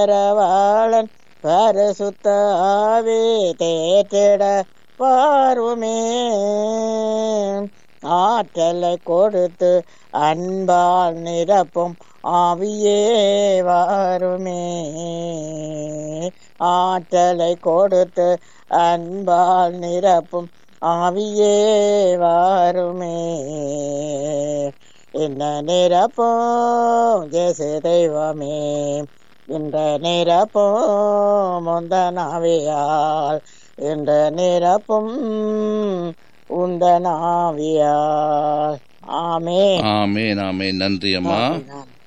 பரவாளன் பரிசுத்த ஆவி தேற்றிட பார்வுமே ஆற்றலை கொடுத்து அன்பால் நிரப்பும் ஆவியே வாருமே ஆற்றலை கொடுத்து அன்பால் நிரப்பும் ஆவியே வாருமே என்ன நிரப்பும் ஜேசு தெய்வமே இந்த நிரப்பும் முந்தனாவியால் இந்த நிரப்பும் உந்தனாவியால் ஆமே ஆமேன் ஆமேன் நன்றி அம்மா ஆமென்.